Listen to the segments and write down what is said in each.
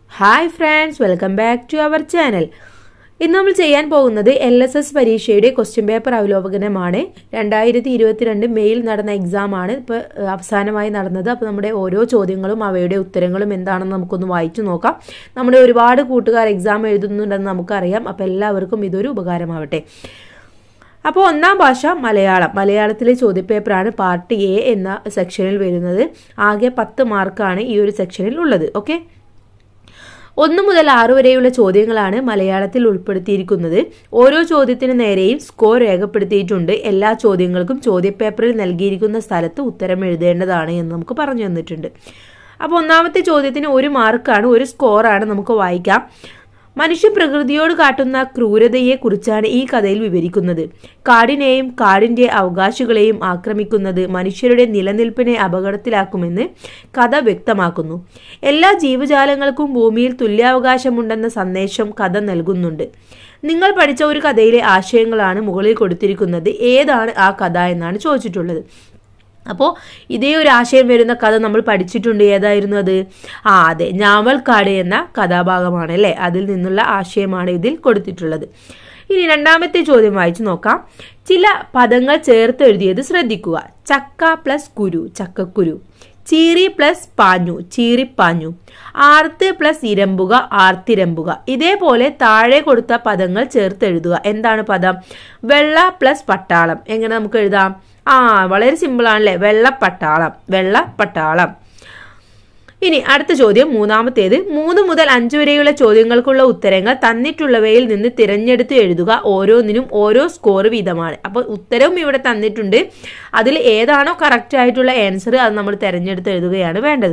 Hi friends welcome back to our channel ഇന്ന് നമ്മൾ ചെയ്യാൻ പോകുന്നത് എൽ എസ് എസ് പരീക്ഷയുടെ ക്വസ്റ്റ്യൻ പേപ്പർ അവലോകനമാണ് രണ്ടായിരത്തി ഇരുപത്തിരണ്ട് മെയിൽ നടന്ന എക്സാം ആണ് ഇപ്പോൾ അവസാനമായി നടന്നത് അപ്പോൾ നമ്മുടെ ഓരോ ചോദ്യങ്ങളും അവയുടെ ഉത്തരങ്ങളും എന്താണെന്ന് നമുക്കൊന്ന് വായിച്ചു നോക്കാം നമ്മുടെ ഒരുപാട് കൂട്ടുകാർ എക്സാം എഴുതുന്നുണ്ടെന്ന് നമുക്കറിയാം അപ്പോൾ എല്ലാവർക്കും ഇതൊരു ഉപകാരമാവട്ടെ അപ്പോൾ ഒന്നാം ഭാഷ മലയാളം മലയാളത്തിലെ ചോദ്യപേപ്പറാണ് പാർട്ട് എ എന്ന സെക്ഷനിൽ വരുന്നത് ആകെ പത്ത് മാർക്കാണ് ഈ ഒരു സെക്ഷനിൽ ഉള്ളത് ഓക്കെ ഒന്ന് മുതൽ ആറ് വരെയുള്ള ചോദ്യങ്ങളാണ് മലയാളത്തിൽ ഉൾപ്പെടുത്തിയിരിക്കുന്നത് ഓരോ ചോദ്യത്തിന് നേരെയും സ്കോർ രേഖപ്പെടുത്തിയിട്ടുണ്ട് എല്ലാ ചോദ്യങ്ങൾക്കും ചോദ്യപേപ്പറിൽ നൽകിയിരിക്കുന്ന സ്ഥലത്ത് ഉത്തരം എഴുതേണ്ടതാണ് എന്ന് നമുക്ക് പറഞ്ഞു തന്നിട്ടുണ്ട് അപ്പോൾ ഒന്നാമത്തെ ചോദ്യത്തിന് ഒരു മാർക്കാണ് ഒരു സ്കോറാണ് നമുക്ക് വായിക്കാം മനുഷ്യ പ്രകൃതിയോട് കാട്ടുന്ന ക്രൂരതയെ കുറിച്ചാണ് ഈ കഥയിൽ വിവരിക്കുന്നത് കാടിനെയും കാടിന്റെ അവകാശികളെയും ആക്രമിക്കുന്നത് മനുഷ്യരുടെ നിലനിൽപ്പിനെ അപകടത്തിലാക്കുമെന്ന് കഥ വ്യക്തമാക്കുന്നു എല്ലാ ജീവജാലങ്ങൾക്കും ഭൂമിയിൽ തുല്യാവകാശമുണ്ടെന്ന സന്ദേശം കഥ നൽകുന്നുണ്ട് നിങ്ങൾ പഠിച്ച ഒരു കഥയിലെ ആശയങ്ങളാണ് മുകളിൽ കൊടുത്തിരിക്കുന്നത് ഏതാണ് ആ കഥ എന്നാണ് ചോദിച്ചിട്ടുള്ളത് അപ്പോൾ ഇതേ ഒരു ആശയം വരുന്ന കഥ നമ്മൾ പഠിച്ചിട്ടുണ്ട് ഏതായിരുന്നു അത് ആ അതെ ഞാവൽക്കാട് എന്ന കഥാഭാഗമാണ് അല്ലേ അതിൽ നിന്നുള്ള ആശയമാണ് ഇതിൽ കൊടുത്തിട്ടുള്ളത് ഇനി രണ്ടാമത്തെ ചോദ്യം വായിച്ചു നോക്കാം ചില പദങ്ങൾ ചേർത്ത് എഴുതിയത് ശ്രദ്ധിക്കുക ചക്ക പ്ലസ് കുരു ചക്കക്കുരു ചീറി പ്ലസ് പാഞ്ഞു ചീറിപ്പാഞ്ഞു ആർത്ത് പ്ലസ് ഇരമ്പുക ആർത്തിരമ്പുക ഇതേപോലെ താഴെ കൊടുത്ത പദങ്ങൾ ചേർത്ത് എഴുതുക എന്താണ് പദം വെള്ള പ്ലസ് പട്ടാളം എങ്ങനെ നമുക്ക് എഴുതാം ആ വളരെ സിമ്പിൾ ആണല്ലേ വെള്ളപ്പട്ടാളം വെള്ളപ്പട്ടാളം ഇനി അടുത്ത ചോദ്യം മൂന്നാമത്തേത് മൂന്ന് മുതൽ അഞ്ച് വരെയുള്ള ചോദ്യങ്ങൾക്കുള്ള ഉത്തരങ്ങൾ തന്നിട്ടുള്ളവയിൽ നിന്ന് തിരഞ്ഞെടുത്ത് എഴുതുക ഓരോന്നിനും ഓരോ സ്കോർ വീതമാണ് അപ്പോൾ ഉത്തരവും ഇവിടെ തന്നിട്ടുണ്ട് അതിൽ ഏതാണോ കറക്റ്റ് ആയിട്ടുള്ള ആൻസർ അത് നമ്മൾ തിരഞ്ഞെടുത്ത് എഴുതുകയാണ് വേണ്ടത്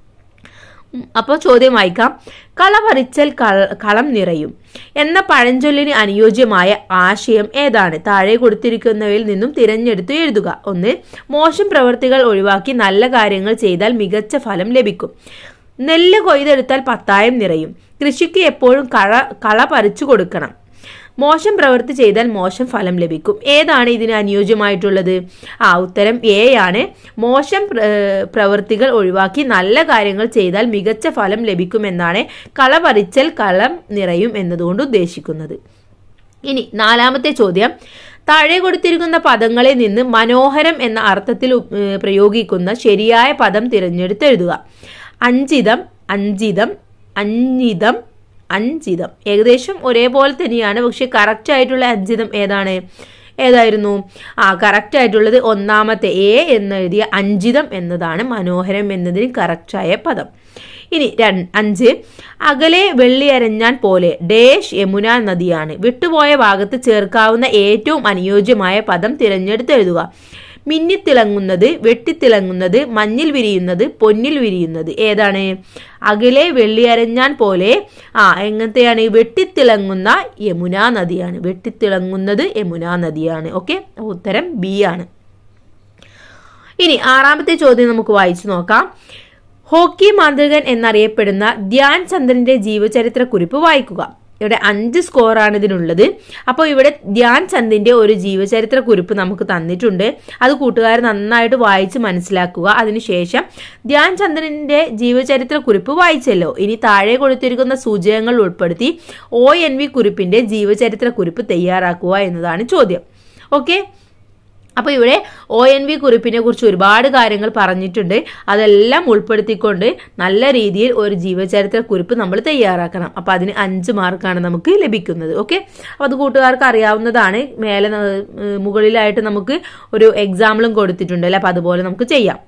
അപ്പോൾ ചോദ്യം വായിക്കാം കള പറിച്ചൽ കളം നിറയും എന്ന പഴഞ്ചൊല്ലിന് അനുയോജ്യമായ ആശയം ഏതാണ് താഴെ കൊടുത്തിരിക്കുന്നവയിൽ നിന്നും തിരഞ്ഞെടുത്ത് എഴുതുക ഒന്ന് മോശം പ്രവൃത്തികൾ ഒഴിവാക്കി നല്ല കാര്യങ്ങൾ ചെയ്താൽ മികച്ച ഫലം ലഭിക്കും നെല്ല് കൊയ്തെടുത്താൽ പത്തായം നിറയും കൃഷിക്ക് എപ്പോഴും കള കള പറിച്ചു കൊടുക്കണം മോശം പ്രവൃത്തി ചെയ്താൽ മോശം ഫലം ലഭിക്കും ഏതാണ് ഇതിന് അനുയോജ്യമായിട്ടുള്ളത് ആ ഉത്തരം എ ആണ് മോശം പ്രവൃത്തികൾ ഒഴിവാക്കി നല്ല കാര്യങ്ങൾ ചെയ്താൽ മികച്ച ഫലം ലഭിക്കുമെന്നാണ് കള പറിച്ചൽ കളം നിറയും എന്നതുകൊണ്ട് ഉദ്ദേശിക്കുന്നത് ഇനി നാലാമത്തെ ചോദ്യം താഴെ കൊടുത്തിരിക്കുന്ന പദങ്ങളിൽ നിന്ന് മനോഹരം എന്ന അർത്ഥത്തിൽ പ്രയോഗിക്കുന്ന ശരിയായ പദം തിരഞ്ഞെടുത്ത് എഴുതുക അഞ്ചിതം അഞ്ചിതം അഞ്ഞിതം അഞ്ചിതം ഏകദേശം ഒരേപോലെ തന്നെയാണ് പക്ഷെ കറക്റ്റ് ആയിട്ടുള്ള അഞ്ചിതം ഏതാണ് ഏതായിരുന്നു ആ കറക്റ്റ് ആയിട്ടുള്ളത് ഒന്നാമത്തെ എ എന്നെഴുതിയ അഞ്ചിതം എന്നതാണ് മനോഹരം എന്നതിന് കറക്റ്റായ പദം ഇനി അഞ്ച് അകലെ വെള്ളി അരഞ്ഞാൻ പോലെ ഡേഷ് യമുന നദിയാണ് വിട്ടുപോയ ഭാഗത്ത് ചേർക്കാവുന്ന ഏറ്റവും അനുയോജ്യമായ പദം തിരഞ്ഞെടുത്ത് എഴുതുക മിന്നിത്തിളങ്ങുന്നത് വെട്ടിത്തിളങ്ങുന്നത് മഞ്ഞിൽ വിരിയുന്നത് പൊന്നിൽ വിരിയുന്നത് ഏതാണ് അകലെ വെള്ളിയരഞ്ഞാൻ പോലെ ആ എങ്ങനത്തെയാണ് വെട്ടിത്തിളങ്ങുന്ന യമുന നദിയാണ് വെട്ടിത്തിളങ്ങുന്നത് യമുന നദിയാണ് ഓക്കെ ഉത്തരം ബി ആണ് ഇനി ആറാമത്തെ ചോദ്യം നമുക്ക് വായിച്ചു നോക്കാം ഹോക്കി മാന്ത്രികൻ എന്നറിയപ്പെടുന്ന ധ്യാൻ ചന്ദ്രന്റെ ജീവചരിത്ര കുറിപ്പ് വായിക്കുക ഇവിടെ അഞ്ച് സ്കോറാണ് ഇതിനുള്ളത് അപ്പോൾ ഇവിടെ ധ്യാൻ ചന്ദിന്റെ ഒരു ജീവചരിത്ര കുറിപ്പ് നമുക്ക് തന്നിട്ടുണ്ട് അത് കൂട്ടുകാർ നന്നായിട്ട് വായിച്ച് മനസ്സിലാക്കുക അതിനുശേഷം ധ്യാൻ ചന്ദ്രന്റെ ജീവചരിത്ര കുറിപ്പ് വായിച്ചല്ലോ ഇനി താഴെ കൊടുത്തിരിക്കുന്ന സൂചകങ്ങൾ ഉൾപ്പെടുത്തി ഒ എൻ വി കുറിപ്പിന്റെ ജീവചരിത്ര കുറിപ്പ് തയ്യാറാക്കുക എന്നതാണ് ചോദ്യം ഓക്കെ അപ്പോൾ ഇവിടെ ഒ എൻ വി കുറിപ്പിനെ കുറിച്ച് ഒരുപാട് കാര്യങ്ങൾ പറഞ്ഞിട്ടുണ്ട് അതെല്ലാം ഉൾപ്പെടുത്തിക്കൊണ്ട് നല്ല രീതിയിൽ ഒരു ജീവചരിത്ര കുറിപ്പ് നമ്മൾ തയ്യാറാക്കണം അപ്പോൾ അതിന് അഞ്ച് മാർക്കാണ് നമുക്ക് ലഭിക്കുന്നത് ഓക്കെ അപ്പോൾ അത് കൂട്ടുകാർക്ക് അറിയാവുന്നതാണ് മേലെ മുകളിലായിട്ട് നമുക്ക് ഒരു എക്സാമ്പിളും കൊടുത്തിട്ടുണ്ട് അല്ലേ അപ്പോൾ അതുപോലെ നമുക്ക് ചെയ്യാം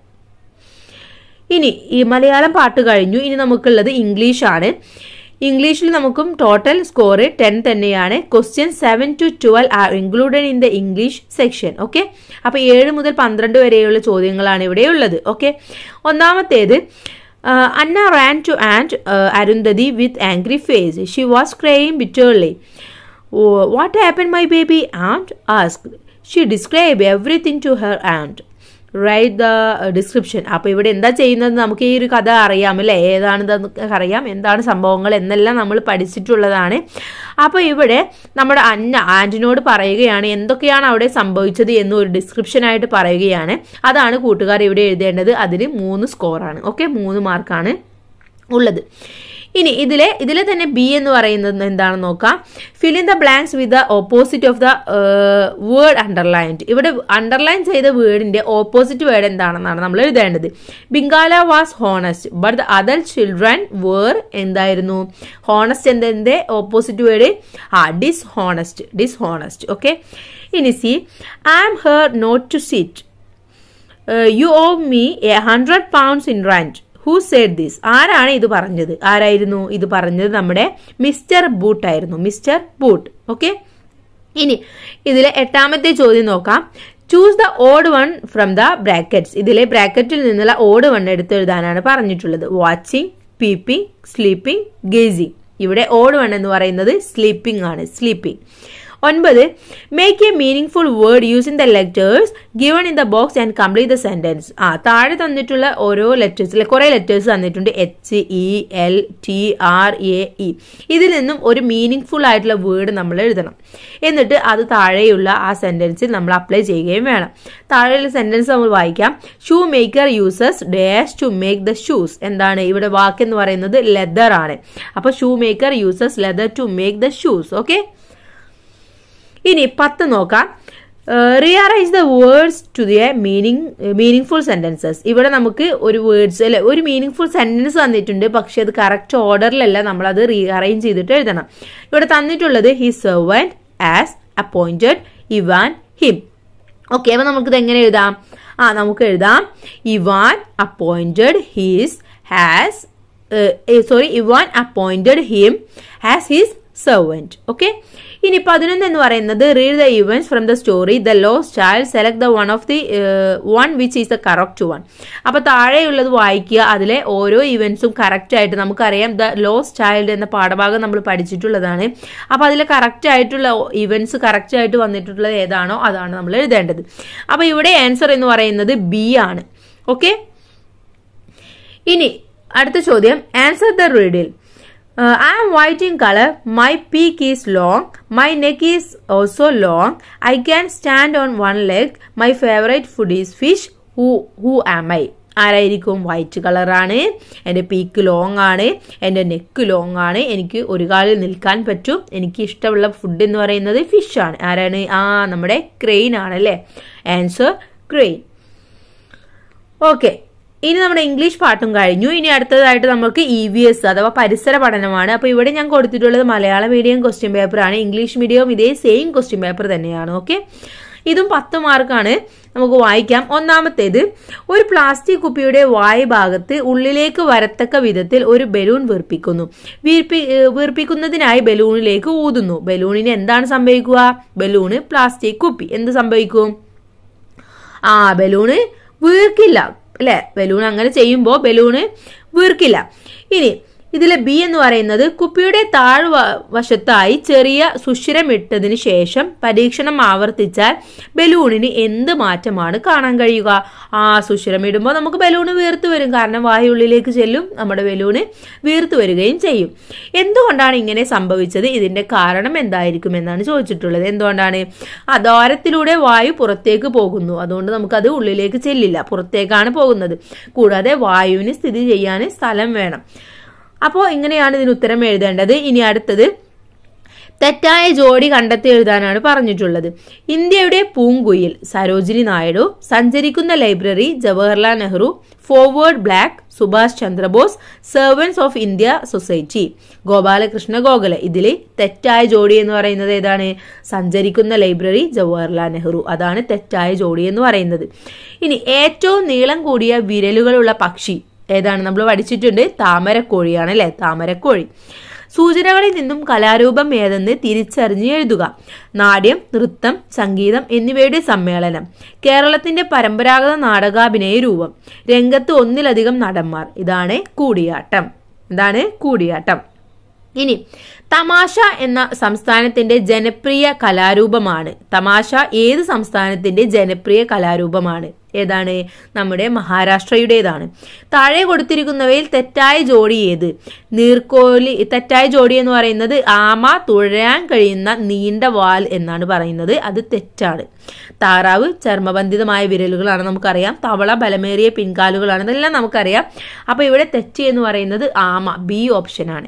ഇനി ഈ മലയാളം പാട്ട് കഴിഞ്ഞു ഇനി നമുക്കുള്ളത് ഇംഗ്ലീഷാണ് ഇംഗ്ലീഷിൽ നമുക്കും ടോട്ടൽ സ്കോർ ടെൻ തന്നെയാണ് question seven to twelve are included in the English section okay അപ്പോൾ ഏഴ് മുതൽ പന്ത്രണ്ട് വരെയുള്ള ചോദ്യങ്ങളാണ് ഇവിടെ ഉള്ളത് ഓക്കെ ഒന്നാമത്തേത് Anna ran to and Arundhati with angry face she was crime bitterly what happen my baby and ask she describe everything to her and write the description അപ്പോൾ ഇവിടെ എന്താ ചെയ്യുന്നത് നമുക്ക് ഈ ഒരു കഥ അറിയാം അല്ലേ ഏതാണെന്ന് അറിയാം എന്താണ് സംഭവങ്ങൾ എന്നെല്ലാം നമ്മൾ പഠിച്ചിട്ടുള്ളതാണ് അപ്പോൾ ഇവിടെ നമ്മുടെ അന്ന ആൻറ്റിനോട് പറയുകയാണ് എന്തൊക്കെയാണ് അവിടെ സംഭവിച്ചത് എന്ന് ഒരു ഡിസ്ക്രിപ്ഷനായിട്ട് പറയുകയാണ് അതാണ് കൂട്ടുകാർ ഇവിടെ എഴുതേണ്ടത് അതിന് മൂന്ന് സ്കോറാണ് ഓക്കെ മൂന്ന് മാർക്കാണ് ഉള്ളത് ഇനി ഇതിലെ ഇതിലെ തന്നെ ബി എന്ന് പറയുന്നത് എന്താണെന്ന് നോക്കാം fill in the blanks with the opposite of the word underlined ഇവിടെ അണ്ടർലൈൻ ചെയ്ത വേർഡിന്റെ ഓപ്പോസിറ്റ് വേർഡ് എന്താണെന്നാണ് നമ്മൾ എഴുതേണ്ടത് ബിങ്കാല was honest but the other children were എന്തായിരുന്നു ഹോണസ്റ്റ് എന്നതിന്റെ ഓപ്പോസിറ്റ് വേർഡ് ആ dishonest dishonest okay ഇനി C I am her not to sit you owe me a hundred pounds in rent who said this ആരാണ് ഇത് പറഞ്ഞത് ആരായിരുന്നു ഇത് പറഞ്ഞത് നമ്മുടെ മിസ്റ്റർ ബൂട്ട് ആയിരുന്നു മിസ്റ്റർ ബൂട്ട് ഓക്കെ ഇനി ഇതിലെ എട്ടാമത്തെ ചോദ്യം നോക്കാം choose the odd one from the brackets ഇതിലെ ബ്രാക്കറ്റിൽ നിന്നുള്ള ഓഡ് വൺ എടുത്ത് എഴുതാനാണ് പറഞ്ഞിട്ടുള്ളത് വാച്ചിങ് പീപ്പിംഗ് സ്ലീപ്പിംഗ് ഗേസിംഗ് ഇവിടെ ഓഡ് വൺ എന്ന് പറയുന്നത് സ്ലീപ്പിംഗ് ആണ് സ്ലീപ്പിംഗ് ഒൻപത് make a meaningful word using the letters given in the box and complete the sentence ആ താഴെ തന്നിട്ടുള്ള ഓരോ ലെറ്റേഴ്സിലെ കുറെ ലെറ്റേഴ്സ് തന്നിട്ടുണ്ട് H E L T R A E ഇതിൽ നിന്നും ഒരു മീനിങ് ഫുൾ ആയിട്ടുള്ള വേർഡ് നമ്മൾ എഴുതണം എന്നിട്ട് അത് താഴെയുള്ള ആ സെന്റൻസിൽ നമ്മൾ അപ്ലൈ ചെയ്യുകയും വേണം താഴെയുള്ള സെന്റൻസ് നമ്മൾ വായിക്കാം shoe maker uses dash to make the shoes എന്താണ് ഇവിടെ വാക്കെന്ന് പറയുന്നത് ലെതർ ആണ് അപ്പൊ shoe maker uses leather to make the shoes okay ഇനി പത്ത് നോക്കാം rearrange the words to the meaning meaningful sentences ഇവിടെ നമുക്ക് ഒരു വേർഡ്സ് അല്ലെ ഒരു മീനിങ് ഫുൾ സെന്റൻസ് തന്നിട്ടുണ്ട് പക്ഷെ അത് കറക്റ്റ് ഓർഡറിലല്ല നമ്മൾ അത് റീഅറേഞ്ച് ചെയ്തിട്ട് എഴുതണം ഇവിടെ തന്നിട്ടുള്ളത് he servant as appointed Ivan him okay അപ്പൊ നമുക്കിത് എങ്ങനെ എഴുതാം ആ നമുക്ക് എഴുതാം Ivan appointed his has sorry Ivan appointed him has his servant okay ഇനി പതിനൊന്ന് എന്ന് പറയുന്നത് read the events from the story the lost child select the one of the one which is the correct one അപ്പൊ താഴെയുള്ളത് വായിക്കുക അതിലെ ഓരോ ഇവൻസും correct ആയിട്ട് നമുക്കറിയാം ദ ലോസ് ചൈൽഡ് എന്ന പാഠഭാഗം നമ്മൾ പഠിച്ചിട്ടുള്ളതാണ് അപ്പൊ അതിലെ കറക്റ്റ് ആയിട്ടുള്ള ഇവൻസ് കറക്റ്റ് ആയിട്ട് വന്നിട്ടുള്ളത് ഏതാണോ അതാണ് നമ്മൾ എഴുതേണ്ടത് അപ്പൊ ഇവിടെ ആൻസർ എന്ന് പറയുന്നത് ബി ആണ് ഓക്കെ ഇനി അടുത്ത ചോദ്യം answer the riddle Uh, I am white in color. My peak is long. My neck is also long. I can stand on one leg. My favorite food is fish. Who who am I? ആരായിരിക്കും white കളറാണ് എൻ്റെ peak long ആണ് എൻ്റെ neck long ആണ് എനിക്ക് ഒരു കാലിൽ നിൽക്കാൻ പറ്റും എനിക്ക് ഇഷ്ടമുള്ള ഫുഡ് എന്ന് പറയുന്നത് ഫിഷ് ആണ് ആരാണ് ആ നമ്മുടെ ക്രെയിൻ ആണ് അല്ലേ ആൻസർ ക്രെയിൻ ഓക്കെ ഇനി നമ്മുടെ ഇംഗ്ലീഷ് പാട്ടും കഴിഞ്ഞു ഇനി അടുത്തതായിട്ട് നമുക്ക് ഇ വി എസ് അഥവാ പരിസര പഠനമാണ് അപ്പൊ ഇവിടെ ഞാൻ കൊടുത്തിട്ടുള്ളത് മലയാള മീഡിയം ക്വസ്റ്റ്യൻ പേപ്പർ ആണ് ഇംഗ്ലീഷ് മീഡിയം ഇതേ സെയിം ക്വസ്റ്റ്യൻ പേപ്പർ തന്നെയാണ് ഓക്കെ ഇതും പത്ത് മാർക്കാണ് നമുക്ക് വായിക്കാം ഒന്നാമത്തേത് ഒരു പ്ലാസ്റ്റിക് കുപ്പിയുടെ വായ് ഭാഗത്ത് ഉള്ളിലേക്ക് വരത്തക്ക വിധത്തിൽ ഒരു ബലൂൺ വീർപ്പിക്കുന്നു വീർപ്പി വീർപ്പിക്കുന്നതിനായി ബലൂണിലേക്ക് ഊതുന്നു ബലൂണിന് എന്താണ് സംഭവിക്കുക ബലൂണ് പ്ലാസ്റ്റിക് കുപ്പി എന്ത് സംഭവിക്കും ആ ബലൂണ് വീർക്കില്ല അല്ലെ ബലൂൺ അങ്ങനെ ചെയ്യുമ്പോൾ ബലൂണ് വീർക്കില്ല ഇനി ഇതിലെ ബി എന്ന് പറയുന്നത് കുപ്പിയുടെ താഴ്വ വശത്തായി ചെറിയ സുഷിരം ഇട്ടതിന് ശേഷം പരീക്ഷണം ആവർത്തിച്ചാൽ ബലൂണിന് എന്ത് മാറ്റമാണ് കാണാൻ കഴിയുക ആ സുഷിരം ഇടുമ്പോൾ നമുക്ക് ബലൂണ് വീർത്ത് വരും കാരണം വായുള്ളിലേക്ക് ചെല്ലും നമ്മുടെ ബലൂണ് വീർത്ത് വരികയും ചെയ്യും എന്തുകൊണ്ടാണ് ഇങ്ങനെ സംഭവിച്ചത് ഇതിന്റെ കാരണം എന്തായിരിക്കും എന്നാണ് ചോദിച്ചിട്ടുള്ളത് എന്തുകൊണ്ടാണ് ആ ദ്വാരത്തിലൂടെ വായു പുറത്തേക്ക് പോകുന്നു അതുകൊണ്ട് നമുക്കത് ഉള്ളിലേക്ക് ചെല്ലില്ല പുറത്തേക്കാണ് പോകുന്നത് കൂടാതെ വായുവിന് സ്ഥിതി ചെയ്യാൻ സ്ഥലം വേണം അപ്പോൾ ഇങ്ങനെയാണ് ഇതിന് ഉത്തരം എഴുതേണ്ടത് ഇനി അടുത്തത് തെറ്റായ ജോഡി കണ്ടെത്തി എഴുതാനാണ് പറഞ്ഞിട്ടുള്ളത് ഇന്ത്യയുടെ പൂങ്കുയിൽ സരോജിനി നായിഡു സഞ്ചരിക്കുന്ന library Jawaharlal Nehru forward bloc Subhash Chandrabose servants of India society Gopalakrishna Gokhale ഇതിൽ തെറ്റായ ജോഡി എന്ന് പറയുന്നത് ഏതാണ് സഞ്ചരിക്കുന്ന ലൈബ്രറി ജവഹർലാൽ നെഹ്റു അതാണ് തെറ്റായ ജോഡി എന്ന് പറയുന്നത് ഇനി ഏറ്റവും നീളം കൂടിയ വിരലുകളുള്ള പക്ഷി ഏതാണ് നമ്മൾ പഠിച്ചിട്ടുണ്ട് താമരക്കോഴിയാണ് അല്ലെ താമരക്കോഴി സൂചനകളിൽ നിന്നും കലാരൂപം ഏതെന്ന് തിരിച്ചറിഞ്ഞ് എഴുതുക നാട്യം നൃത്തം സംഗീതം എന്നിവയുടെ സമ്മേളനം കേരളത്തിന്റെ പരമ്പരാഗത നാടകാഭിനയ രൂപം രംഗത്ത് ഒന്നിലധികം നടന്മാർ ഇതാണ് കൂടിയാട്ടം എന്താണ് കൂടിയാട്ടം ഇനി തമാശ എന്ന സംസ്ഥാനത്തിന്റെ ജനപ്രിയ കലാരൂപമാണ് തമാശ ഏത് സംസ്ഥാനത്തിന്റെ ജനപ്രിയ കലാരൂപമാണ് ഏതാണ് നമ്മുടെ മഹാരാഷ്ട്രയുടേതാണ് താഴെ കൊടുത്തിരിക്കുന്നവയിൽ തെറ്റായ ജോഡി ഏത് നീർക്കോലി തെറ്റായ ജോഡി എന്ന് പറയുന്നത് ആമ തുഴയാൻ കഴിയുന്ന നീണ്ട വാൽ എന്നാണ് പറയുന്നത് അത് തെറ്റാണ് താറാവ് ചർമ്മബന്ധിതമായ വിരലുകളാണ് നമുക്കറിയാം തവള ബലമേറിയ പിൻകാലുകളാണ് ഇതെല്ലാം നമുക്കറിയാം അപ്പോൾ ഇവിടെ തെറ്റ് എന്ന് പറയുന്നത് ആമ ബി ഓപ്ഷനാണ്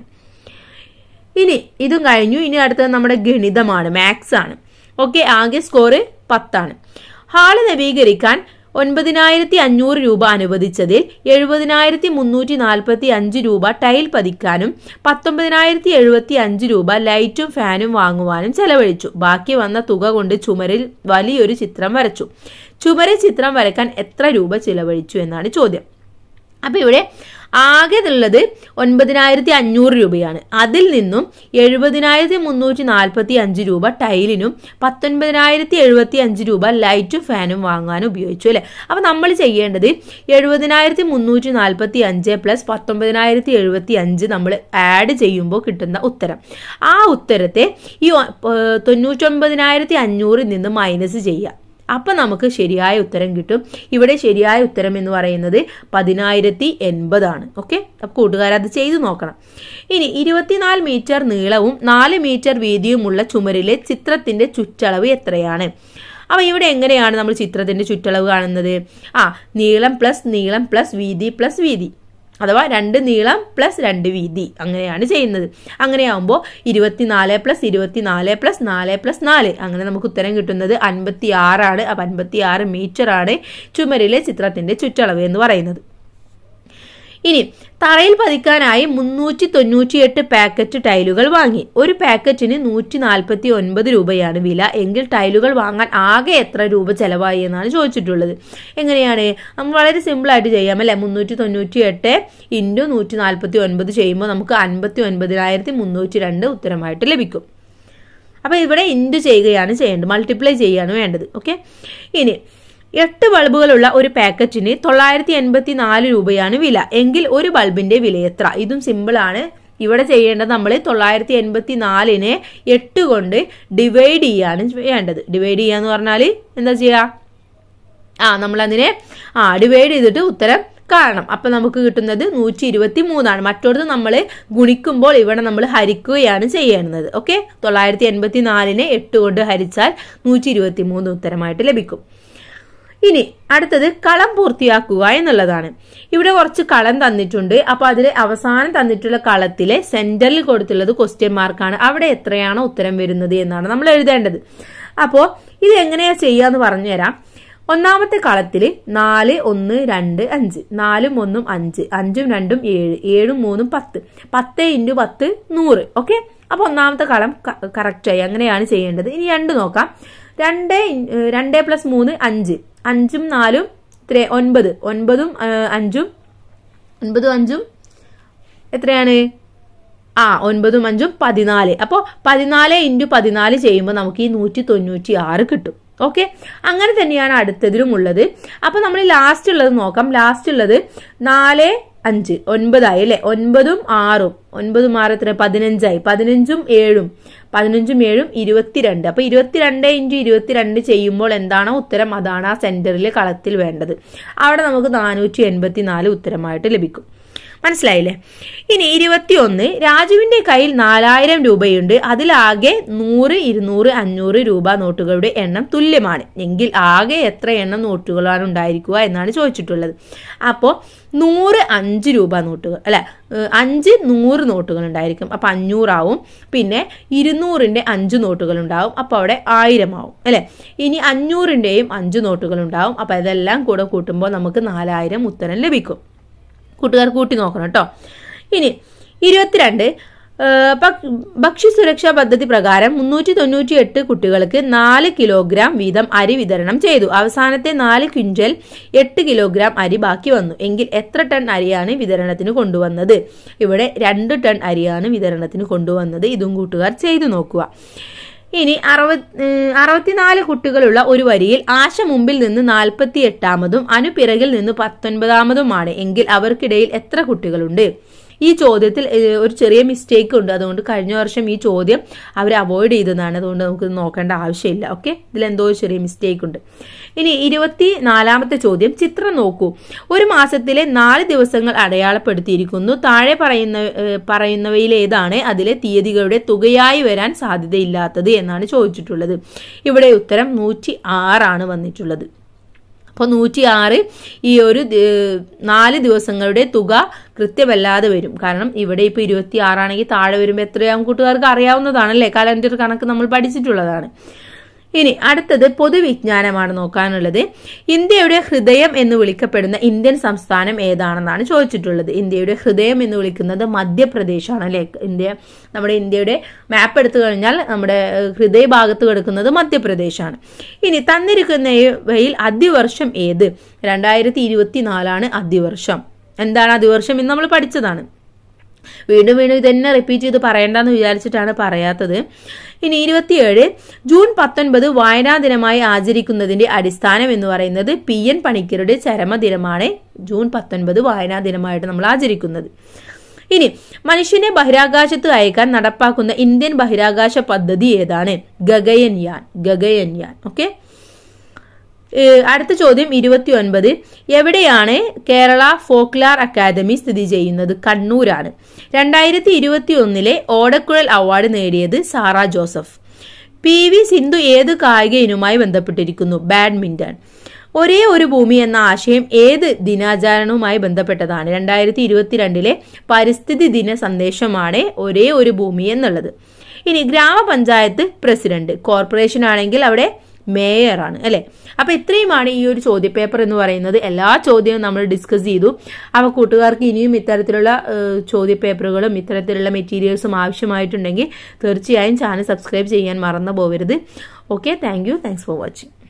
ഇനി ഇതും കഴിഞ്ഞു ഇനി അടുത്തത് നമ്മുടെ ഗണിതമാണ് മാത്സ് ആണ് ഓക്കെ ആകെ സ്കോറ് പത്താണ് ഹാള് നവീകരിക്കാൻ ഒൻപതിനായിരത്തി അഞ്ഞൂറ് രൂപ അനുവദിച്ചതിൽ എഴുപതിനായിരത്തി മുന്നൂറ്റി നാൽപ്പത്തി അഞ്ച് രൂപ ടൈൽ പതിക്കാനും പത്തൊമ്പതിനായിരത്തി എഴുപത്തി അഞ്ച് രൂപ ലൈറ്റും ഫാനും വാങ്ങുവാനും ചെലവഴിച്ചു ബാക്കി വന്ന തുക കൊണ്ട് ചുമരിൽ വലിയൊരു ചിത്രം വരച്ചു ചുമരിൽ ചിത്രം വരയ്ക്കാൻ എത്ര രൂപ ചിലവഴിച്ചു എന്നാണ് ചോദ്യം അപ്പൊ ഇവിടെ ആകെ ഉള്ളത് ഒൻപതിനായിരത്തി അഞ്ഞൂറ് രൂപയാണ് അതിൽ നിന്നും എഴുപതിനായിരത്തി മുന്നൂറ്റി നാൽപ്പത്തി അഞ്ച് രൂപ ടൈലിനും പത്തൊൻപതിനായിരത്തി എഴുപത്തി അഞ്ച് രൂപ ലൈറ്റും ഫാനും വാങ്ങാനും ഉപയോഗിച്ചു അല്ലെ അപ്പൊ നമ്മൾ ചെയ്യേണ്ടത് എഴുപതിനായിരത്തി മുന്നൂറ്റി നാൽപ്പത്തി അഞ്ച് പ്ലസ് പത്തൊമ്പതിനായിരത്തി എഴുപത്തി അഞ്ച് നമ്മൾ ആഡ് ചെയ്യുമ്പോൾ കിട്ടുന്ന ഉത്തരം ആ ഉത്തരത്തെ ഈ തൊണ്ണൂറ്റൊൻപതിനായിരത്തി അഞ്ഞൂറിൽ നിന്ന് മൈനസ് ചെയ്യുക അപ്പൊ നമുക്ക് ശരിയായ ഉത്തരം കിട്ടും ഇവിടെ ശരിയായ ഉത്തരം എന്ന് പറയുന്നത് പതിനായിരത്തി എൺപതാണ് ഓക്കെ അപ്പൊ കൂട്ടുകാർ അത് ചെയ്തു നോക്കണം ഇനി ഇരുപത്തിനാല് മീറ്റർ നീളവും നാല് മീറ്റർ വീതിയുമുള്ള ചുമരിലെ ചിത്രത്തിന്റെ ചുറ്റളവ് എത്രയാണ് അപ്പൊ ഇവിടെ എങ്ങനെയാണ് നമ്മൾ ചിത്രത്തിന്റെ ചുറ്റളവ് കാണുന്നത് ആ നീളം പ്ലസ് നീളം പ്ലസ് വീതി പ്ലസ് വീതി അഥവാ രണ്ട് നീളം പ്ലസ് രണ്ട് വീതി അങ്ങനെയാണ് ചെയ്യുന്നത് അങ്ങനെയാവുമ്പോൾ ഇരുപത്തിനാല് പ്ലസ് ഇരുപത്തിനാല് പ്ലസ് നാല് പ്ലസ് നാല് അങ്ങനെ നമുക്ക് ഉത്തരം കിട്ടുന്നത് അൻപത്തി ആറാണ് അപ്പം അൻപത്തി ആറ് മീറ്റർ ആണ് ചുമരിലെ ചിത്രത്തിന്റെ ചുറ്റളവ് എന്ന് പറയുന്നത് ഇനി തറയിൽ പതിക്കാനായി മുന്നൂറ്റി തൊണ്ണൂറ്റിയെട്ട് പാക്കറ്റ് ടൈലുകൾ വാങ്ങി ഒരു പാക്കറ്റിന് നൂറ്റി നാൽപ്പത്തി ഒൻപത് രൂപയാണ് വില എങ്കിൽ ടൈലുകൾ വാങ്ങാൻ ആകെ എത്ര രൂപ ചെലവായി എന്നാണ് ചോദിച്ചിട്ടുള്ളത് എങ്ങനെയാണ് നമ്മൾ വളരെ സിമ്പിൾ ആയിട്ട് ചെയ്യാം അല്ലെ മുന്നൂറ്റി തൊണ്ണൂറ്റി എട്ട് ഇൻറ്റു നൂറ്റി നാൽപ്പത്തി ഒൻപത് ചെയ്യുമ്പോൾ നമുക്ക് അൻപത്തി ഒൻപതിനായിരത്തി മുന്നൂറ്റി രണ്ട് ഉത്തരമായിട്ട് ലഭിക്കും അപ്പോൾ ഇവിടെ ഇൻറ്റു ചെയ്യുകയാണ് ചെയ്യേണ്ടത് മൾട്ടിപ്ലൈ ചെയ്യുകയാണ് വേണ്ടത് ഓക്കെ ഇനി എട്ട് ബൾബുകളുള്ള ഒരു പാക്കറ്റിന് തൊള്ളായിരത്തി എൺപത്തി നാല് രൂപയാണ് വില എങ്കിൽ ഒരു ബൾബിന്റെ വില എത്ര ഇതും സിമ്പിൾ ആണ് ഇവിടെ ചെയ്യേണ്ടത് നമ്മൾ തൊള്ളായിരത്തി എൺപത്തി നാലിനെ എട്ട് കൊണ്ട് ഡിവൈഡ് ചെയ്യാണ് വേണ്ടത് ഡിവൈഡ് ചെയ്യാന്ന് പറഞ്ഞാൽ എന്താ ചെയ്യുക ആ നമ്മൾ അതിനെ ആ ഡിവൈഡ് ചെയ്തിട്ട് ഉത്തരം കാണണം അപ്പൊ നമുക്ക് കിട്ടുന്നത് നൂറ്റി ഇരുപത്തി മൂന്നാണ് മറ്റൊരു നമ്മൾ ഗുണിക്കുമ്പോൾ ഇവിടെ നമ്മൾ ഹരിക്കുകയാണ് ചെയ്യുന്നത് ഓക്കെ തൊള്ളായിരത്തി എൺപത്തി നാലിനെ എട്ട് കൊണ്ട് ഹരിച്ചാൽ നൂറ്റി ഇരുപത്തി മൂന്ന് ഉത്തരമായിട്ട് ലഭിക്കും ഇനി അടുത്തത് കളം പൂർത്തിയാക്കുക എന്നുള്ളതാണ് ഇവിടെ കുറച്ച് കളം തന്നിട്ടുണ്ട് അപ്പൊ അതിൽ അവസാനം തന്നിട്ടുള്ള കളത്തിലെ സെന്ററിൽ കൊടുത്തുള്ളത് ക്വസ്റ്റ്യൻ മാർക്കാണ് അവിടെ എത്രയാണോ ഉത്തരം വരുന്നത് എന്നാണ് നമ്മൾ എഴുതേണ്ടത് അപ്പോൾ ഇത് എങ്ങനെയാ ചെയ്യാന്ന് പറഞ്ഞുതരാം ഒന്നാമത്തെ കളത്തിൽ നാല് ഒന്ന് രണ്ട് അഞ്ച് നാലും ഒന്നും അഞ്ച് അഞ്ചും രണ്ടും ഏഴ് ഏഴും മൂന്നും പത്ത് പത്ത് ഇൻറ്റു പത്ത് നൂറ് ഓക്കെ അപ്പൊ ഒന്നാമത്തെ കളം കറക്റ്റ് ആയി അങ്ങനെയാണ് ചെയ്യേണ്ടത് ഇനി രണ്ട് നോക്കാം രണ്ട് രണ്ട് പ്ലസ് മൂന്ന് അഞ്ച് അഞ്ചും നാലും എത്ര ഒൻപത് ഒൻപതും അഞ്ചും ഒൻപതും അഞ്ചും എത്രയാണ് ആ ഒൻപതും അഞ്ചും പതിനാല് അപ്പോൾ പതിനാല് ഇൻറ്റു പതിനാല് ചെയ്യുമ്പോൾ നമുക്ക് ഈ നൂറ്റി തൊണ്ണൂറ്റി ആറ് കിട്ടും ഓക്കെ അങ്ങനെ തന്നെയാണ് അടുത്തതിലും ഉള്ളത് അപ്പൊ നമ്മൾ ലാസ്റ്റ് ഉള്ളത് നോക്കാം ലാസ്റ്റ് ഉള്ളത് നാല് അഞ്ച് ഒൻപതായി അല്ലെ ഒൻപതും ആറും ഒൻപതും ആറ് എത്ര പതിനഞ്ചായി പതിനഞ്ചും ഏഴും പതിനഞ്ചും ഏഴും ഇരുപത്തിരണ്ട് അപ്പൊ ഇരുപത്തിരണ്ട് ഇൻറ്റു ഇരുപത്തിരണ്ട് ചെയ്യുമ്പോൾ എന്താണോ ഉത്തരം അതാണ് ആ സെന്ററിലെ കളത്തിൽ വേണ്ടത് അവിടെ നമുക്ക് നാനൂറ്റി എൺപത്തി നാല് ഉത്തരമായിട്ട് ലഭിക്കും മനസ്സിലായില്ലേ ഇനി ഇരുപത്തിയൊന്ന് രാജുവിന്റെ കയ്യിൽ നാലായിരം രൂപയുണ്ട് അതിലാകെ നൂറ് ഇരുന്നൂറ് അഞ്ഞൂറ് രൂപ നോട്ടുകളുടെ എണ്ണം തുല്യമാണ് എങ്കിൽ ആകെ എത്ര എണ്ണം നോട്ടുകളാണ് ഉണ്ടായിരിക്കുക എന്നാണ് ചോദിച്ചിട്ടുള്ളത് അപ്പോൾ നൂറ് അഞ്ച് രൂപ നോട്ടുകൾ അല്ല അഞ്ച് നൂറ് നോട്ടുകൾ ഉണ്ടായിരിക്കും അപ്പം അഞ്ഞൂറാവും പിന്നെ ഇരുന്നൂറിൻ്റെ അഞ്ച് നോട്ടുകൾ ഉണ്ടാവും അപ്പോൾ അവിടെ ആയിരം ആവും അല്ലേ ഇനി അഞ്ഞൂറിൻ്റെയും അഞ്ച് നോട്ടുകൾ ഉണ്ടാവും അപ്പോൾ ഇതെല്ലാം കൂടെ കൂട്ടുമ്പോൾ നമുക്ക് നാലായിരം ഉത്തരം ലഭിക്കും കൂട്ടുകാർ കൂട്ടി നോക്കണം കേട്ടോ ഇനി ഇരുപത്തിരണ്ട് ഭക്ഷ്യസുരക്ഷാ പദ്ധതി പ്രകാരം മുന്നൂറ്റി തൊണ്ണൂറ്റി എട്ട് കുട്ടികൾക്ക് നാല് കിലോഗ്രാം വീതം അരി വിതരണം ചെയ്തു അവസാനത്തെ നാല് ക്വിൻ്റൽ എട്ട് കിലോഗ്രാം അരി ബാക്കി വന്നു എങ്കിൽ എത്ര ടൺ അരിയാണ് വിതരണത്തിന് കൊണ്ടുവന്നത് ഇവിടെ രണ്ട് ടൺ അരിയാണ് വിതരണത്തിന് കൊണ്ടുവന്നത് ഇതും കൂട്ടുകാർ ചെയ്തു നോക്കുക ഇനി അറുപത് അറുപത്തിനാല് കുട്ടികളുള്ള ഒരു വരിയിൽ ആശ മുമ്പിൽ നിന്ന് നാൽപ്പത്തി എട്ടാമതും അനു പിറകിൽ നിന്ന് പത്തൊൻപതാമതുമാണ് എങ്കിൽ അവർക്കിടയിൽ എത്ര കുട്ടികളുണ്ട് ഈ ചോദ്യത്തിൽ ഏഹ്, ഒരു ചെറിയ മിസ്റ്റേക്ക് ഉണ്ട് അതുകൊണ്ട് കഴിഞ്ഞ വർഷം ഈ ചോദ്യം അവർ അവോയ്ഡ് ചെയ്തതാണ് അതുകൊണ്ട് നമുക്ക് ഇത് നോക്കേണ്ട ആവശ്യമില്ല ഓക്കെ ഇതിൽ എന്തോ ഒരു ചെറിയ മിസ്റ്റേക്ക് ഉണ്ട് ഇനി ഇരുപത്തി നാലാമത്തെ ചോദ്യം ചിത്രം നോക്കൂ ഒരു മാസത്തിലെ നാല് ദിവസങ്ങൾ അടയാളപ്പെടുത്തിയിരിക്കുന്നു താഴെ പറയുന്ന ഏഹ്, പറയുന്നവയിൽ ഏതാണ് അതിലെ തീയതികളുടെ തുകയായി വരാൻ സാധ്യതയില്ലാത്തത് എന്നാണ് ചോദിച്ചിട്ടുള്ളത് ഇവിടെ ഉത്തരം നൂറ്റി ആറാണ് വന്നിട്ടുള്ളത് അപ്പോൾ നൂറ്റി ആറ് ഈ ഒരു ദി- നാല് ദിവസങ്ങളുടെ തുക കൃത്യമല്ലാതെ വരും കാരണം ഇവിടെ ഇപ്പോൾ ഇരുപത്തി ആറാണെങ്കിൽ താഴെ വരുമ്പോൾ എത്രയാവും കൂട്ടുകാർക്ക് അറിയാവുന്നതാണല്ലേ കലണ്ടർ കണക്ക് നമ്മൾ പഠിച്ചിട്ടുള്ളതാണ് ഇനി അടുത്തത് പൊതുവിജ്ഞാനമാണ് നോക്കാനുള്ളത് ഇന്ത്യയുടെ ഹൃദയം എന്ന് വിളിക്കപ്പെടുന്ന ഇന്ത്യൻ സംസ്ഥാനം ഏതാണെന്നാണ് ചോദിച്ചിട്ടുള്ളത് ഇന്ത്യയുടെ ഹൃദയം എന്ന് വിളിക്കുന്നത് മധ്യപ്രദേശാണ് അല്ലെ ഇന്ത്യ നമ്മുടെ ഇന്ത്യയുടെ മാപ്പ് എടുത്തു കഴിഞ്ഞാൽ നമ്മുടെ ഏഹ്, ഹൃദയ ഭാഗത്ത് കിടക്കുന്നത് മധ്യപ്രദേശാണ് ഇനി തന്നിരിക്കുന്നവയിൽ അതിവർഷം ഏത് രണ്ടായിരത്തി ഇരുപത്തിനാലാണ് അതിവർഷം എന്താണ് അതിവർഷം എന്ന് നമ്മൾ പഠിച്ചതാണ് വീണ്ടും വീണ്ടും ഇതന്നെ റിപ്പീറ്റ് ചെയ്ത് പറയണ്ടെന്ന് വിചാരിച്ചിട്ടാണ് പറയാത്തത് ഇനി ഇരുപത്തിയേഴ് ജൂൺ പത്തൊൻപത് വായനാ ദിനമായി ആചരിക്കുന്നതിന്റെ അടിസ്ഥാനം എന്ന് പറയുന്നത് പി എൻ പണിക്കരുടെ ചരമദിനമാണ് ജൂൺ പത്തൊൻപത് വായനാ ദിനമായിട്ട് നമ്മൾ ആചരിക്കുന്നത് ഇനി മനുഷ്യനെ ബഹിരാകാശത്ത് അയക്കാൻ നടപ്പാക്കുന്ന ഇന്ത്യൻ ബഹിരാകാശ പദ്ധതി ഏതാണ് ഗഗയൻയാൻ ഗഗയൻയാൻ ഓക്കെ ഏഹ് അടുത്ത ചോദ്യം ഇരുപത്തി ഒൻപത് എവിടെയാണ് കേരള ഫോക്ലാർ അക്കാദമി സ്ഥിതി ചെയ്യുന്നത് കണ്ണൂരാണ് രണ്ടായിരത്തി ഇരുപത്തി ഒന്നിലെ ഓടക്കുഴൽ അവാർഡ് നേടിയത് സാറ ജോസഫ് പി വി സിന്ധു ഏത് കായിക ഇനവുമായി ബന്ധപ്പെട്ടിരിക്കുന്നു ബാഡ്മിന്റൺ ഒരേ ഒരു ഭൂമി എന്ന ആശയം ഏത് ദിനാചരണവുമായി ബന്ധപ്പെട്ടതാണ് രണ്ടായിരത്തി ഇരുപത്തിരണ്ടിലെ പരിസ്ഥിതി ദിന സന്ദേശമാണ് ഒരേ ഒരു ഭൂമി എന്നുള്ളത് ഇനി ഗ്രാമപഞ്ചായത്ത് പ്രസിഡന്റ് കോർപ്പറേഷൻ ആണെങ്കിൽ അവിടെ മേയറാണ് അല്ലെ അപ്പൊ ഇത്രയുമാണ് ഈ ഒരു ചോദ്യപേപ്പർ എന്ന് പറയുന്നത് എല്ലാ ചോദ്യവും നമ്മൾ ഡിസ്കസ് ചെയ്തു അവ കൂട്ടുകാർക്ക് ഇനിയും ഇത്തരത്തിലുള്ള ഏഹ്, ചോദ്യപേപ്പറുകളും ഇത്തരത്തിലുള്ള മെറ്റീരിയൽസും ആവശ്യമായിട്ടുണ്ടെങ്കിൽ തീർച്ചയായും ചാനൽ സബ്സ്ക്രൈബ് ചെയ്യാൻ മറന്നു പോകരുത് okay thank you thanks for watching